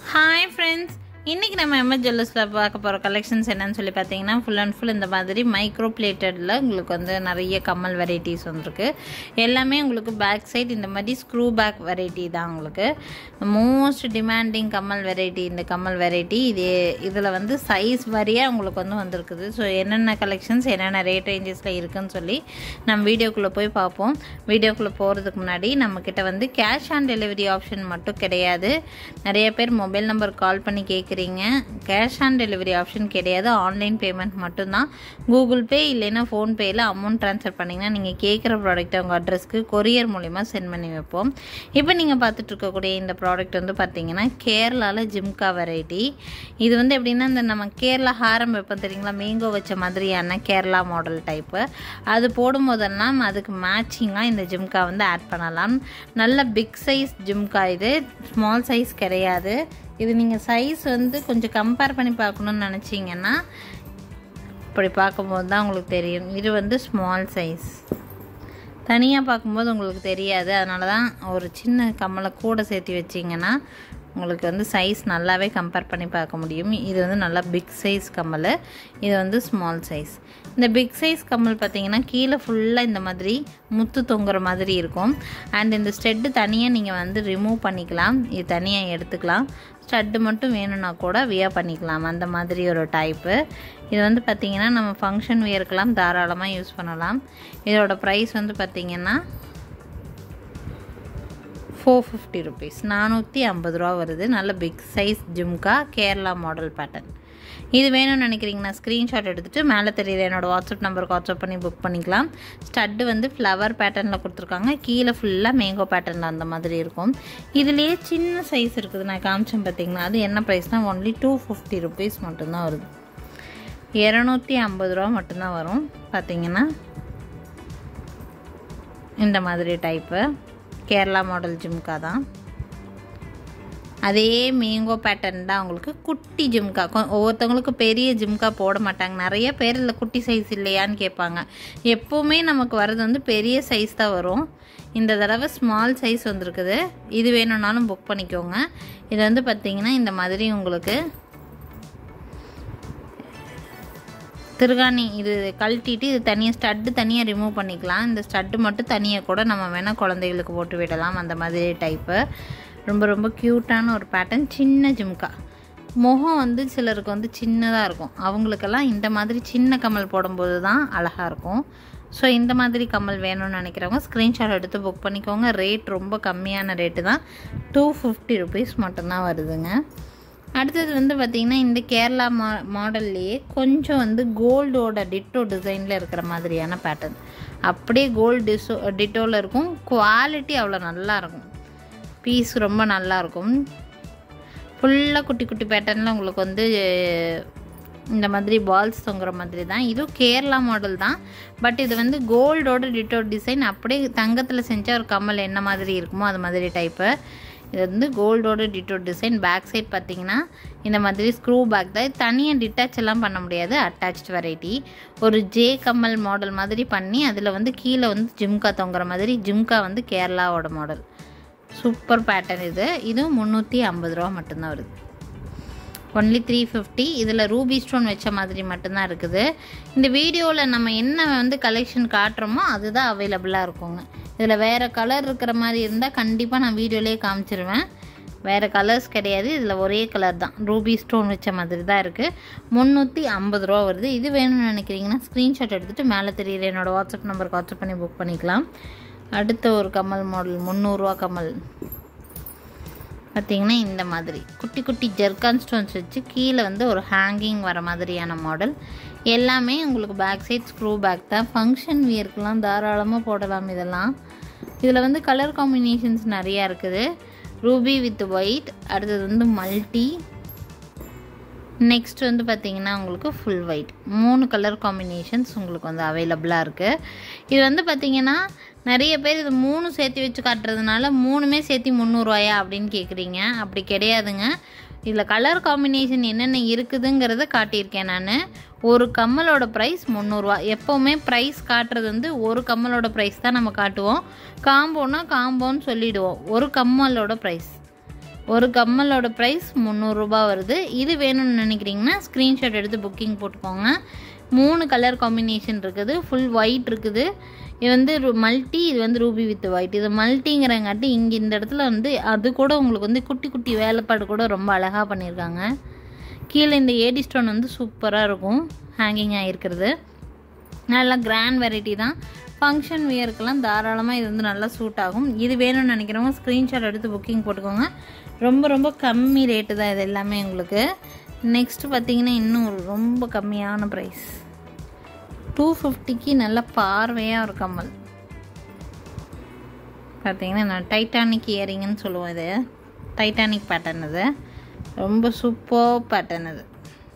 hi friends இன்றைக்கி நம்ம MS ஜுவல்லர்ஸில் பார்க்க போகிற கலெக்ஷன்ஸ் என்னன்னு சொல்லி பார்த்தீங்கன்னா ஃபுல் அண்ட் ஃபுல் இந்த மாதிரி மைக்ரோ பிளேட்டடில் உங்களுக்கு வந்து நிறைய கம்மல் வெரைட்டிஸ் வந்திருக்கு எல்லாமே உங்களுக்கு பேக் சைடு இந்த மாதிரி ஸ்க்ரூ பேக் வெரைட்டி தான் உங்களுக்கு மோஸ்ட் டிமாண்டிங் கம்மல் வெரைட்டி இந்த கம்மல் வெரைட்டி இது இதில் வந்து சைஸ் வரியாக உங்களுக்கு வந்து வந்திருக்குது ஸோ என்னென்ன கலெக்ஷன்ஸ் என்னென்ன ரேட் ரேஞ்சஸில் இருக்குன்னு சொல்லி நம்ம வீடியோக்குள்ளே போய் பார்ப்போம் வீடியோக்குள்ளே போகிறதுக்கு முன்னாடி நம்மக்கிட்ட வந்து கேஷ் ஆன் டெலிவரி ஆப்ஷன் மட்டும் கிடையாது நிறைய பேர் மொபைல் நம்பர் கால் பண்ணி கேட்குறீங்க கேஷ் ஆன் டெலிவரி ஆப்ஷன் கிடையாது ஆன்லைன் பேமெண்ட் மட்டும்தான் கூகுள் பே இல்லைன்னா ஃபோன்பேயில் அமௌண்ட் ட்ரான்ஸ்ஃபர் பண்ணிங்கன்னா நீங்கள் கேட்குற ப்ராடக்ட்டை உங்கள் அட்ரஸ்க்கு கொரியர் மூலிமா சென்ட் பண்ணி வைப்போம் இப்போ நீங்கள் பார்த்துட்டு இருக்கக்கூடிய இந்த ப்ராடக்ட் வந்து பார்த்தீங்கன்னா கேரளாவில் ஜிம்கா வெரைட்டி இது வந்து எப்படின்னா இந்த நம்ம கேரளா ஹாரம் வைப்போம் தெரியுங்களா மேங்கோ வச்ச மாதிரியான கேரளா மாடல் டைப்பு அது போடும்போதெல்லாம் அதுக்கு மேட்சிங்காக இந்த ஜிம்கா வந்து ஆட் பண்ணலாம் நல்ல பிக் சைஸ் ஜிம்கா இது ஸ்மால் சைஸ் கிடையாது இது நீங்கள் சைஸ் வந்து கொஞ்சம் கம்பேர் பண்ணி பார்க்கணுன்னு நினச்சிங்கன்னா இப்படி பார்க்கும்போது தான் உங்களுக்கு தெரியும் இது வந்து ஸ்மால் சைஸ் தனியாக பார்க்கும்போது உங்களுக்கு தெரியாது அதனால தான் ஒரு சின்ன கம்மலை கூட சேர்த்து வச்சிங்கன்னா உங்களுக்கு வந்து சைஸ் நல்லாவே கம்பேர் பண்ணி பார்க்க முடியும் இது வந்து நல்லா பிக் சைஸ் கம்மல் இது வந்து ஸ்மால் சைஸ் இந்த பிக் சைஸ் கம்மல் பார்த்தீங்கன்னா கீழே ஃபுல்லாக இந்த மாதிரி முத்து தொங்குற மாதிரி இருக்கும் அண்ட் இந்த ஸ்டெட்டு தனியாக நீங்கள் வந்து ரிமூவ் பண்ணிக்கலாம் இது தனியாக எடுத்துக்கலாம் ஸ்டட்டு மட்டும் வேணும்னா கூட வியர் பண்ணிக்கலாம் அந்த மாதிரி ஒரு டைப்பு இது வந்து பார்த்திங்கன்னா நம்ம ஃபங்க்ஷன் வியருக்கெல்லாம் தாராளமாக யூஸ் பண்ணலாம் இதோட ப்ரைஸ் வந்து பார்த்திங்கன்னா ஃபோர் ஃபிஃப்டி ருபீஸ் நானூற்றி ஐம்பது ரூபா வருது நல்ல big size jhumka Kerala model pattern இது வேணும்னு நினைக்கிறீங்கன்னா ஸ்க்ரீன்ஷாட் எடுத்துகிட்டு மேலே தெரியுது என்னோடய வாட்ஸ்அப் நம்பருக்கு வாட்ஸ்அப் பண்ணி புக் பண்ணிக்கலாம் ஸ்டட்டு வந்து ஃப்ளவர் பேட்டர்னில் கொடுத்துருக்காங்க கீழே ஃபுல்லாக மேங்கோ பேட்டர்னில் அந்த மாதிரி இருக்கும் இதுலேயே சின்ன சைஸ் இருக்குது நான் காமிச்சேன் பார்த்தீங்களா அது என்ன ப்ரைஸ்னால் ஒன்லி டூ ஃபிஃப்டி ருபீஸ் மட்டும்தான் வருது இரநூத்தி ஐம்பது ரூபா மட்டும்தான் வரும் பார்த்தீங்கன்னா இந்த மாதிரி டைப்பு கேரளா மாடல் ஜிம்கா தான் அதே மேங்கோ பேட்டர்ன் தான் உங்களுக்கு குட்டி ஜிம்கா ஒவ்வொருத்தவங்களுக்கு பெரிய ஜிம்கா போட மாட்டாங்க நிறைய பேர் இல்லை குட்டி சைஸ் இல்லையான்னு கேட்பாங்க எப்போவுமே நமக்கு வர்றது வந்து பெரிய சைஸ் தான் வரும் இந்த தடவை ஸ்மால் சைஸ் வந்திருக்குது இது வேணும்னாலும் புக் பண்ணிக்கோங்க இது வந்து பார்த்திங்கன்னா இந்த மாதிரி உங்களுக்கு திருகாணி இது கழட்டிட்டு இது தனியாக ஸ்டட்டு தனியாக ரிமூவ் பண்ணிக்கலாம் இந்த ஸ்டட்டு மட்டும் தனியாக கூட நம்ம வேணால் குழந்தைகளுக்கு போட்டு விடலாம் அந்த மாதிரி டைப்பு ரொம்ப ரொம்ப க்யூட்டான ஒரு பேட்டர்ன் சின்ன ஜிம்கா முகம் வந்து சிலருக்கு வந்து சின்னதாக இருக்கும் அவங்களுக்கெல்லாம் இந்த மாதிரி சின்ன கம்மல் போடும்போது தான் அழகாக இருக்கும் ஸோ இந்த மாதிரி கம்மல் வேணும்னு நினைக்கிறவங்க ஸ்க்ரீன்ஷாட் எடுத்து புக் பண்ணிக்கோங்க ரேட் ரொம்ப கம்மியான ரேட்டு தான் டூ ஃபிஃப்டி ருபீஸ் மட்டும்தான் வருதுங்க அடுத்தது வந்து பார்த்திங்கன்னா இந்த கேரளா மா மாடல்லையே கொஞ்சம் வந்து கோல்டோட டிட்டோ டிசைனில் இருக்கிற மாதிரியான பேட்டர்ன் அப்படியே கோல்டு டிசோ டிட்டோவில் இருக்கும் குவாலிட்டி அவ்வளோ நல்லாயிருக்கும் பீஸ் ரொம்ப நல்லாயிருக்கும் ஃபுல்லாக குட்டி குட்டி பேட்டர்னில் உங்களுக்கு வந்து இந்த மாதிரி பால்ஸ் தொங்குற மாதிரி தான் இதுவும் கேரளா மாடல் தான் பட் இது வந்து கோல்டோட டிட்டோ டிசைன் அப்படியே தங்கத்தில் செஞ்ச ஒரு கம்மல் என்ன மாதிரி இருக்குமோ அது மாதிரி டைப்பு இது வந்து கோல்டோட டிட்டோ டிசைன் பேக் சைட் பார்த்தீங்கன்னா இந்த மாதிரி ஸ்க்ரூ பேக் தான் தனியாக டிட்டாச் எல்லாம் பண்ண முடியாது அட்டாச்ட் வெரைட்டி ஒரு ஜே கம்மல் மாடல் மாதிரி பண்ணி அதில் வந்து கீழே வந்து ஜிம்கா தொங்குற மாதிரி ஜிம்கா வந்து கேரளாவோட மாடல் சூப்பர் பேட்டர்ன் இது இதுவும் முந்நூற்றி ஐம்பது ரூபா மட்டும்தான் வருது ஒன்லி த்ரீ ஃபிஃப்டி இதில் ரூபி ஸ்டோன் வச்ச மாதிரி மட்டும்தான் இருக்குது இந்த வீடியோவில் நம்ம என்ன வந்து கலெக்ஷன் காட்டுறோமோ அதுதான் அவைலபிளாக இருக்குங்க இதில் வேறு கலர் இருக்கிற மாதிரி இருந்தால் கண்டிப்பாக நான் வீடியோலேயே காமிச்சிருவேன் வேறு கலர்ஸ் கிடையாது இதில் ஒரே கலர் தான் ரூபி ஸ்டோன் வச்ச மாதிரி தான் இருக்குது முந்நூற்றி ஐம்பது ரூபா வருது இது வேணும்னு நினைக்கிறீங்கன்னா ஸ்க்ரீன்ஷாட் எடுத்துகிட்டு மேலே தெரியுற என்னோடய வாட்ஸ்அப் நம்பருக்கு வாட்ஸ்அப் பண்ணி புக் பண்ணிக்கலாம் அடுத்த ஒரு கமல் மாடல் முந்நூறுரூவா கமல் பார்த்திங்கன்னா இந்த மாதிரி குட்டி குட்டி ஜெர்கான் ஸ்டோன்ஸ் வச்சு கீழே வந்து ஒரு ஹேங்கிங் வர மாதிரியான மாடல் எல்லாமே உங்களுக்கு பேக் சைட் ஸ்க்ரூ பேக் தான் ஃபங்க்ஷன் வியர்க்கெலாம் தாராளமாக போடலாம் இதெல்லாம் இதில் வந்து கலர் காம்பினேஷன்ஸ் நிறையா இருக்குது ரூபி வித் ஒயிட் அடுத்தது வந்து மல்டி நெக்ஸ்ட் வந்து பார்த்திங்கன்னா உங்களுக்கு ஃபுல் ஒயிட் மூணு கலர் காம்பினேஷன்ஸ் உங்களுக்கு வந்து அவைலபிளாக இருக்குது இது வந்து பார்த்திங்கன்னா நிறைய பேர் இது மூணு சேர்த்து வச்சு காட்டுறதுனால மூணுமே சேர்த்து முந்நூறுவாயா அப்படின்னு கேட்குறீங்க அப்படி கிடையாதுங்க இதில் கலர் காம்பினேஷன் என்னென்ன இருக்குதுங்கிறத காட்டியிருக்கேன் நான் ஒரு கம்மலோட ப்ரைஸ் முந்நூறுரூவா எப்போவுமே ப்ரைஸ் காட்டுறது வந்து ஒரு கம்மலோட ப்ரைஸ் தான் நம்ம காட்டுவோம் காம்போனா காம்போன்னு சொல்லிடுவோம் ஒரு கம்மலோட ப்ரைஸ் ஒரு கம்மலோட ப்ரைஸ் முந்நூறுரூபா வருது இது வேணும்னு நினைக்கிறீங்கன்னா ஸ்க்ரீன்ஷாட் எடுத்து புக்கிங் போட்டுக்கோங்க மூணு கலர் காம்பினேஷன் இருக்குது ஃபுல் ஒயிட் இருக்குது இது வந்து மல்டி இது வந்து ரூபி வித் ஒயிட் இது மல்டிங்கிறங்காட்டி இங்கே இந்த இடத்துல வந்து அது கூட உங்களுக்கு வந்து குட்டி குட்டி வேலைப்பாடு கூட ரொம்ப அழகாக பண்ணியிருக்காங்க கீழே இந்த ஏடி ஸ்டோன் வந்து சூப்பராக இருக்கும் ஹேங்கிங் ஆகிருக்கிறது நல்லா கிராண்ட் வெரைட்டி தான் ஃபங்க்ஷன் வியருக்கெல்லாம் தாராளமாக இது வந்து நல்லா சூட் ஆகும் இது வேணும்னு நினைக்கிறவங்க ஸ்க்ரீன்ஷாட் எடுத்து புக்கிங் போட்டுக்கோங்க ரொம்ப ரொம்ப கம்மி ரேட்டு தான் இது எல்லாமே உங்களுக்கு நெக்ஸ்ட்டு பார்த்தீங்கன்னா இன்னும் ஒரு ரொம்ப கம்மியான ப்ரைஸ் டூ ஃபிஃப்டிக்கு நல்ல பார்வையாக ஒரு கம்மல் பார்த்தீங்கன்னா நான் டைட்டானிக் இயரிங்னு சொல்லுவோம் இது டைட்டானிக் பேட்டர்ன் இது ரொம்ப சூப்பர் பேட்டர்ன் இது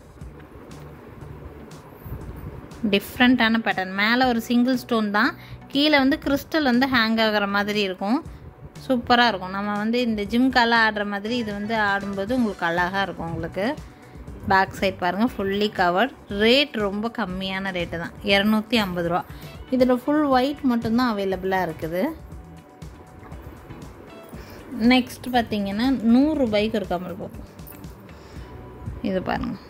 டிஃப்ரெண்ட்டான பேட்டர்ன் மேலே ஒரு சிங்கிள் ஸ்டோன் தான் கீழே வந்து கிறிஸ்டல் வந்து ஹேங் ஆகிற மாதிரி இருக்கும் சூப்பராக இருக்கும் நம்ம வந்து இந்த ஜிம்காலாம் ஆடுற மாதிரி இது வந்து ஆடும்போது உங்களுக்கு அழகாக இருக்கும் உங்களுக்கு பேக் சைட் பாருங்கள் ஃபுல்லி கவர்ட் ரேட் ரொம்ப கம்மியான ரேட்டு தான் இரநூத்தி ஐம்பது ரூபா இதில் ஃபுல் ஒயிட் மட்டும்தான் அவைலபிளாக இருக்குது நெக்ஸ்ட் பார்த்தீங்கன்னா நூறுரூபாய்க்கு ஒரு கமல் போகும் இது பாருங்கள்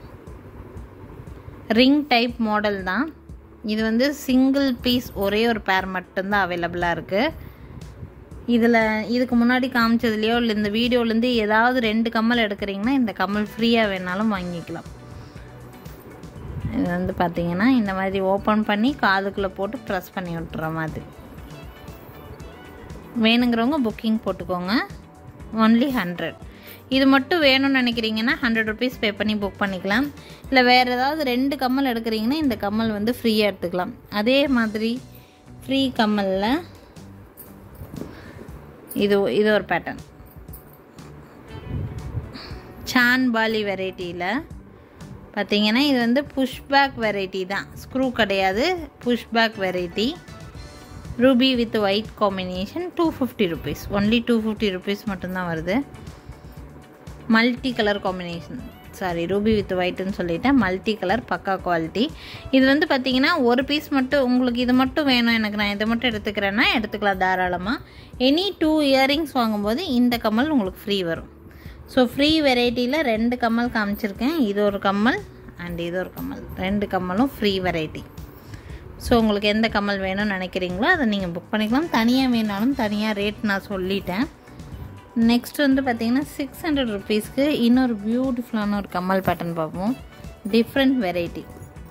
ரிங் டைப் மாடல் தான் இது வந்து சிங்கிள் பீஸ் ஒரே ஒரு பேர் மட்டும்தான் அவைலபிளாக இருக்குது இதில் இதுக்கு முன்னாடி காமிச்சதுலையோ இல்லை இந்த வீடியோலேருந்து ஏதாவது ரெண்டு கம்மல் எடுக்கிறீங்கன்னா இந்த கம்மல் ஃப்ரீயாக வேணாலும் வாங்கிக்கலாம் இது வந்து பார்த்தீங்கன்னா இந்த மாதிரி ஓப்பன் பண்ணி காதுக்குள்ளே போட்டு ப்ரெஸ் பண்ணி விட்டுற மாதிரி வேணுங்கிறவங்க புக்கிங் போட்டுக்கோங்க ஒன்லி ஹண்ட்ரட் இது மட்டும் வேணும்னு நினைக்கிறீங்கன்னா ஹண்ட்ரட் ருபீஸ் பே பண்ணி புக் பண்ணிக்கலாம் இல்லை வேறு ஏதாவது ரெண்டு கம்மல் எடுக்கிறீங்கன்னா இந்த கம்மல் வந்து ஃப்ரீயாக எடுத்துக்கலாம் அதே மாதிரி ஃப்ரீ கம்மலில் இது இது ஒரு பேட்டர்ன் சான் பாலி வெரைட்டியில் பார்த்தீங்கன்னா இது வந்து புஷ்பேக் வெரைட்டி தான் ஸ்க்ரூ கிடையாது push back variety ruby with white combination two fifty rupees only two fifty rupees மட்டும்தான் வருது multi colour combination sorry ruby with ஒயிட்டுன்னு சொல்லிட்டேன் மல்டி கலர் பக்கா குவாலிட்டி இது வந்து பார்த்தீங்கன்னா ஒரு பீஸ் மட்டும் உங்களுக்கு இது மட்டும் வேணும் எனக்கு நான் இதை மட்டும் எடுத்துக்கிறேன்னா எடுத்துக்கலாம் தாராளமாக எனி டூ இயரிங்ஸ் வாங்கும்போது இந்த கம்மல் உங்களுக்கு ஃப்ரீ வரும் ஸோ ஃப்ரீ வெரைட்டியில் ரெண்டு கம்மல் காமிச்சிருக்கேன் இது ஒரு கம்மல் அண்ட் இது ஒரு கம்மல் ரெண்டு கம்மலும் ஃப்ரீ வெரைட்டி ஸோ உங்களுக்கு எந்த கம்மல் வேணும்னு நினைக்கிறீங்களோ அதை நீங்கள் புக் பண்ணிக்கலாம் தனியாக வேணாலும் தனியாக ரேட் நான் சொல்லிட்டேன் நெக்ஸ்ட் வந்து பார்த்தீங்கன்னா சிக்ஸ் ஹண்ட்ரட் ருபீஸ்க்கு இன்னொரு பியூட்டிஃபுல்லான ஒரு கம்மல் பேட்டர்ன் பார்ப்போம் different variety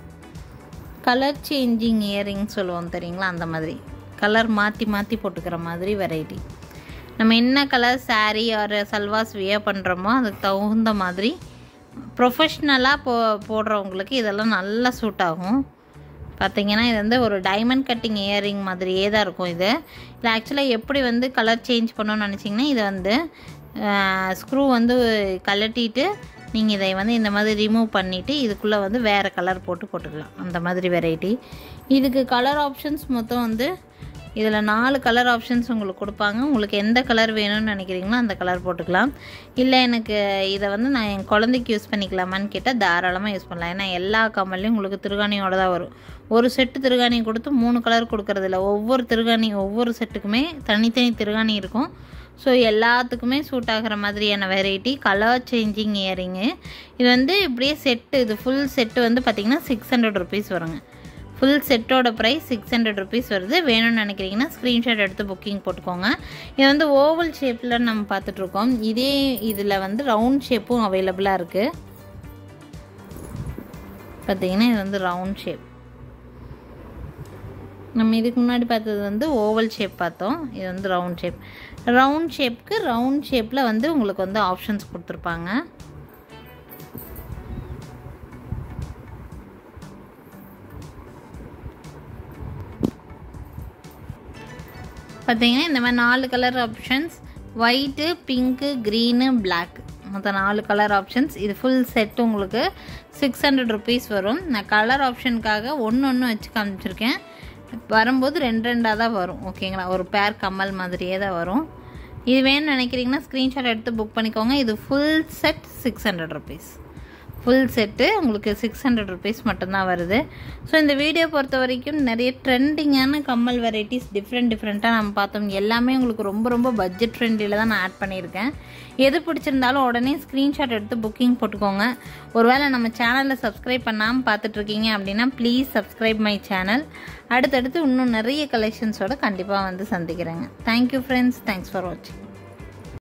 colour changing earring சொல்லுவோம் தெரியுங்களா அந்த மாதிரி கலர் மாற்றி மாற்றி போட்டுக்கிற மாதிரி வெரைட்டி நம்ம என்ன colour saree or salwars wear பண்ணுறோமோ அதுக்கு தகுந்த மாதிரி ப்ரொஃபஷ்னலாக போ போடுறவங்களுக்கு இதெல்லாம் நல்லா சூட் ஆகும் பார்த்தீங்கன்னா இது வந்து ஒரு டைமண்ட் கட்டிங் இயரிங் மாதிரியே தான் இருக்கும் இது இல்லை ஆக்சுவலாக எப்படி வந்து கலர் சேஞ்ச் பண்ணணும்னு நினச்சிங்கன்னா இதை வந்து ஸ்க்ரூ வந்து கலட்டிட்டு நீங்கள் இதை வந்து இந்த மாதிரி ரிமூவ் பண்ணிவிட்டு இதுக்குள்ளே வந்து வேறு கலர் போட்டு போட்டுக்கலாம் அந்த மாதிரி வெரைட்டி இதுக்கு கலர் ஆப்ஷன்ஸ் மொத்தம் வந்து இதில் நாலு கலர் ஆப்ஷன்ஸ் உங்களுக்கு கொடுப்பாங்க உங்களுக்கு எந்த கலர் வேணும்னு நினைக்கிறீங்களோ அந்த கலர் போட்டுக்கலாம் இல்லை எனக்கு இதை வந்து நான் என் குழந்தைக்கு யூஸ் பண்ணிக்கலாமான்னு கேட்டால் தாராளமாக யூஸ் பண்ணலாம் ஏன்னா எல்லா கம்மல்லையும் உங்களுக்கு திருகாணியோட தான் வரும் ஒரு செட்டு திருகாணி கொடுத்து மூணு கலர் கொடுக்கறதில்ல ஒவ்வொரு திருகாணி ஒவ்வொரு செட்டுக்குமே தனித்தனி திருகாணி இருக்கும் ஸோ எல்லாத்துக்குமே சூட் ஆகிற மாதிரியான வெரைட்டி கலர் சேஞ்சிங் இயரிங்கு இது வந்து இப்படியே செட்டு இது ஃபுல் செட்டு வந்து பார்த்திங்கன்னா சிக்ஸ் ஹண்ட்ரட் ருபீஸ் வருங்க ஃபுல் செட்டோட ப்ரைஸ் சிக்ஸ் ஹண்ட்ரட் ருபீஸ் வருது வேணும்னு நினைக்கிறீங்கன்னா ஸ்க்ரீன்ஷாட் எடுத்து புக்கிங் போட்டுக்கோங்க இது வந்து ஓவல் ஷேப்பில் நம்ம பார்த்துட்ருக்கோம் இதே இதில் வந்து ரவுண்ட் ஷேப்பும் அவைலபிளாக இருக்குது பார்த்தீங்கன்னா இது வந்து ரவுண்ட் ஷேப் நம்ம இதுக்கு முன்னாடி பார்த்தது வந்து ஓவல் ஷேப் பார்த்தோம் இது வந்து ரவுண்ட் ஷேப் ரவுண்ட் ஷேப்க்கு ரவுண்ட் ஷேப்பில் வந்து உங்களுக்கு வந்து ஆப்ஷன்ஸ் கொடுத்துருப்பாங்க பார்த்தீங்கன்னா இந்த மாதிரி நாலு colour options white pink green black மொத்தம் நாலு கலர் ஆப்ஷன்ஸ் இது ஃபுல் செட் உங்களுக்கு சிக்ஸ் ஹண்ட்ரட் ருபீஸ் வரும் நான் கலர் ஆப்ஷனுக்காக ஒன்று ஒன்று வச்சு காமிச்சிருக்கேன் வரும்போது ரெண்டு ரெண்டாக தான் வரும் ஓகேங்களா ஒரு பேர் கம்மல் மாதிரியே தான் வரும் இது வேணும்னு நினைக்கிறீங்கன்னா ஸ்க்ரீன்ஷாட் எடுத்து புக் பண்ணிக்கோங்க இது full set six hundred rupees full set உங்களுக்கு சிக்ஸ் ஹண்ட்ரட் ருபீஸ் மட்டும்தான் வருது ஸோ இந்த வீடியோ பொறுத்த வரைக்கும் நிறைய ட்ரெண்டிங்கான கம்மல் வெரைட்டிஸ் டிஃப்ரெண்ட் டிஃப்ரெண்ட்டாக நம்ம பார்த்தோம் எல்லாமே உங்களுக்கு ரொம்ப ரொம்ப பட்ஜெட் ஃப்ரெண்ட்லியில் தான் நான் ஆட் பண்ணியிருக்கேன் எது பிடிச்சிருந்தாலும் உடனே ஸ்க்ரீன்ஷாட் எடுத்து புக்கிங் போட்டுக்கோங்க ஒருவேளை நம்ம சேனலில் சப்ஸ்கிரைப் பண்ணாமல் பார்த்துட்ருக்கீங்க அப்படின்னா ப்ளீஸ் சப்ஸ்கிரைப் மை சேனல் அடுத்தடுத்து இன்னும் நிறைய கலெக்ஷன்ஸோட கண்டிப்பாக வந்து சந்திக்கிறேங்க தேங்க்யூ ஃப்ரெண்ட்ஸ் தேங்க்ஸ் ஃபார் வாட்சிங்